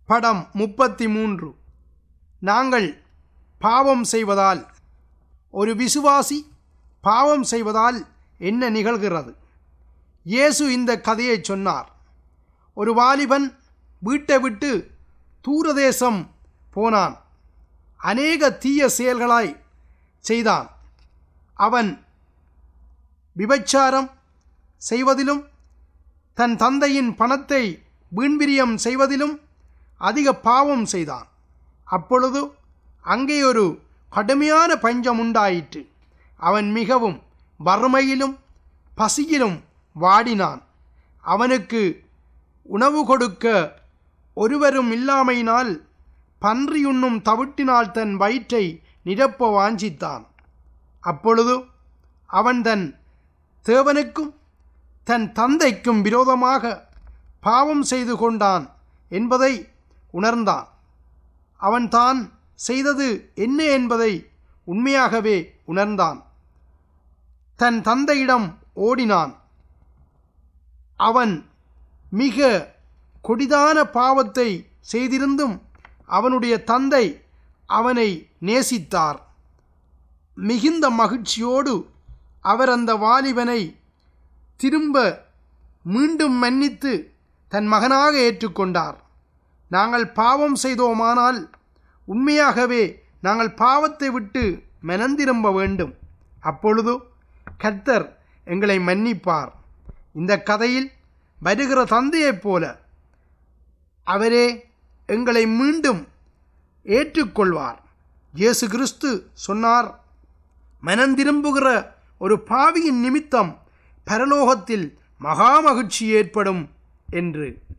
படம் முப்பத்தி மூன்று நாங்கள் பாவம் செய்வதால் ஒரு விசுவாசி பாவம் செய்வதால் என்ன நிகழ்கிறது இயேசு இந்த கதையை சொன்னார் ஒரு வாலிபன் வீட்டை விட்டு தூரதேசம் போனான் அநேக தீய செயல்களாய் செய்தான் அவன் விபச்சாரம் செய்வதிலும் தன் தந்தையின் பணத்தை வீண்விரியம் செய்வதிலும் அதிக பாவம் செய்தான் அப்பொழுது அங்கே ஒரு கடுமையான பஞ்சம் உண்டாயிற்று அவன் மிகவும் வறுமையிலும் பசியிலும் வாடினான் அவனுக்கு உணவு கொடுக்க ஒருவரும் இல்லாமையினால் பன்றியுண்ணும் தவிட்டினால் தன் வயிற்றை நிரப்ப வாஞ்சித்தான் அப்பொழுது அவன் தன் தேவனுக்கும் தன் தந்தைக்கும் விரோதமாக பாவம் செய்து கொண்டான் என்பதை உணர்ந்தான் அவன் தான் செய்தது என்ன என்பதை உண்மையாகவே உணர்ந்தான் தன் தந்தையிடம் ஓடினான் அவன் மிக கொடிதான பாவத்தை செய்திருந்தும் அவனுடைய தந்தை அவனை நேசித்தார் மிகுந்த மகிழ்ச்சியோடு அவர் அந்த வாலிபனை திரும்ப மீண்டும் மன்னித்து தன் மகனாக ஏற்றுக்கொண்டார் நாங்கள் பாவம் செய்தோமானால் உண்மையாகவே நாங்கள் பாவத்தை விட்டு மனந்திரும்ப வேண்டும் அப்பொழுது கர்த்தர் எங்களை மன்னிப்பார் இந்த கதையில் வருகிற தந்தையைப் போல அவரே எங்களை மீண்டும் ஏற்றுக்கொள்வார் இயேசு கிறிஸ்து சொன்னார் மனந்திரும்புகிற ஒரு பாவியின் நிமித்தம் பரலோகத்தில் மகா மகிழ்ச்சி ஏற்படும் என்று